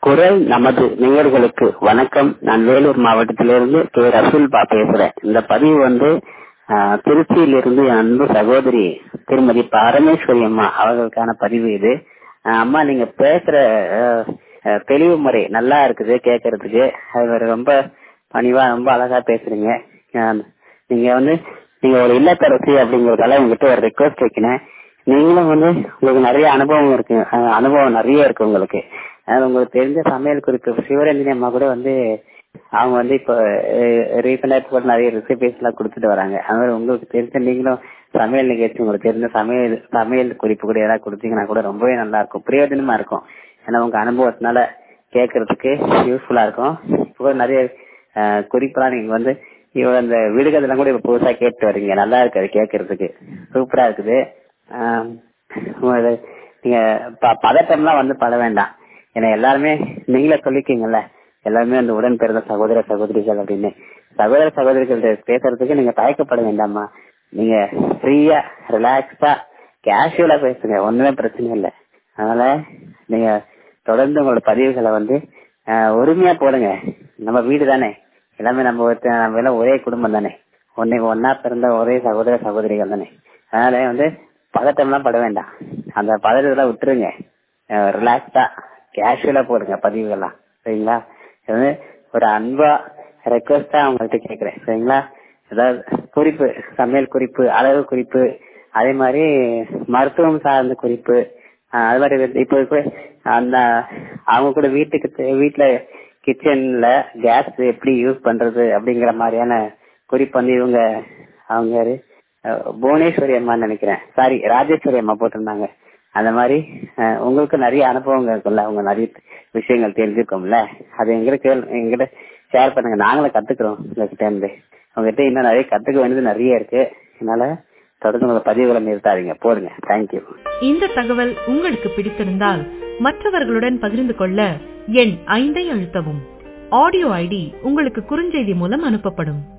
குரல் நமது நேயர்களுக்கு வணக்கம் நான் வேலூர் மாவட்டத்திலிருந்து கே ரசூல்பா பேசுறேன் இந்த பதிவு வந்து ஆஹ், திருச்சியிலிருந்து என் அன்பு சகோதரி திருமதி பரமேஸ்வரி அம்மா அவர்களுக்கான பதிவு இது ஆஹ், அம்மா நீங்க பேசுற ஆஹ், ஆஹ், தெளிவு முறை நல்லா இருக்குது கேட்கறதுக்கு அது ரொம்ப பணிவா ரொம்ப அழகா பேசுறீங்க ஆஹ், நீங்க வந்து நீங்க ஒரு இல்லத்தரசி அப்படிங்கறதால உங்ககிட்ட ஒரு ரெக்வஸ்ட் வைக்கிறேன் நீங்களும் வந்து உங்களுக்கு நிறைய அனுபவம் இருக்கு அஹ் அனுபவம் நிறைய இருக்கு உங்களுக்கு அஹ் உங்களுக்கு தெரிஞ்ச சமையல் குறிப்பு சிவரஞ்சனி அம்மா கூட வந்து அவங்க வந்து இப்போ ரீசெண்டா கூட நிறைய ரெசிபிஸ் எல்லாம் கொடுத்துட்டு வராங்க அது மாதிரி உங்களுக்கு தெரிஞ்ச நீங்களும் சமையல் நிகழ்ச்சி உங்களுக்கு தெரிஞ்ச சமையல் சமையல் குறிப்பு கூட ஏதாவது கொடுத்தீங்கன்னா கூட ரொம்பவே நல்லா இருக்கும் பிரயோஜனமா இருக்கும் ஏன்னா உங்க அனுபவத்தினால கேட்கறதுக்கு யூஸ்ஃபுல்லா இருக்கும் இப்போ கூட நிறைய அஹ், குறிப்பெல்லாம் நீங்க வந்து இவங்க அந்த விடுகதெல்லாம் கூட இப்ப புதுசா கேட்டு வர்றீங்க நல்லா இருக்கு அது கேட்கறதுக்கு சூப்பரா இருக்குது ஆஹ் உங்களோட நீங்க ப- பதட்டம்லாம் வந்து பட வேண்டாம் ஏன்னா எல்லாருமே நீங்களே சொல்லிக்கீங்கல்ல எல்லாருமே அந்த உடன் பிறந்த சகோதர சகோதரிகள் அப்படின்னு சகோதர சகோதரிகள் பேசுறதுக்கு நீங்க தயக்கப்பட வேண்டாமா நீங்க ஃப்ரீயா ரிலாக்ஸ்டா கேஷுவலா பேசுங்க ஒண்ணுமே பிரச்சனை இல்லை அதனால நீங்க தொடர்ந்து உங்களோட பதிவுகளை வந்து ஆஹ், உரிமையா போடுங்க நம்ம வீடு தானே எல்லாமே நம்ம ஒருத்த- நம்ம எல்லாம் ஒரே குடும்பம் தானே ஒன்னே ஒன்னா பிறந்த ஒரே சகோதர சகோதரிகள் தானே அதனால வந்து பதட்டம்லாம் பட வேண்டாம் அந்த பதட்டத்தெல்லாம் விட்டுருங்க ரிலாக்ஸ்டா கேஷுவலா போடுங்க பதிவுகள்லாம் சரிங்களா இது வந்து ஒரு அன்பா ரெக்வஸ்டா அவங்கள்ட்ட கேக்குறேன் சரிங்களா ஏதாவது குறிப்பு சமையல் குறிப்பு அளவு குறிப்பு அதே மாதிரி மருத்துவம் சார்ந்த குறிப்பு ஆஹ் அது மாதிரி வந்து இப்போ கூட அந்த அவங்க கூட வீட்டுக்கு தே- வீட்டுல கிச்சன்ல கேஸ் எப்படி யூஸ் பண்றது அப்படிங்கிற மாதிரியான குறிப்பு வந்து இவங்க அவங்க யாரு அஹ் புவனேஸ்வரி அம்மான்னு நினைக்கிறேன் சாரி ராஜேஸ்வரி அம்மா போட்டிருந்தாங்க அந்த மாதிரி அஹ், உங்களுக்கு நிறைய அனுபவங்கள் இருக்கும்ல அவங்க நிறைய விஷயங்கள் தெரிஞ்சுக்கோம்ல அது எங்கிட்ட எங்கிட்ட ஷேர் பண்ணுங்க நாங்களும் கத்துக்கிறோம் உங்ககிட்ட இருந்து உங்ககிட்ட இன்னும் நிறைய கத்துக்க வேண்டியது நிறைய இருக்கு அதனால தொடர்ந்து உங்க பதிவுகளை நிறுத்தாதீங்க போடுங்க தேங்க்யூ இந்த தகவல் உங்களுக்கு பிடித்திருந்தால் மற்றவர்களுடன் பகிர்ந்து கொள்ள எண் ஐந்தை அழுத்தவும் ஆடியோ ஐடி உங்களுக்கு குறுஞ்செய்தி மூலம் அனுப்பப்படும்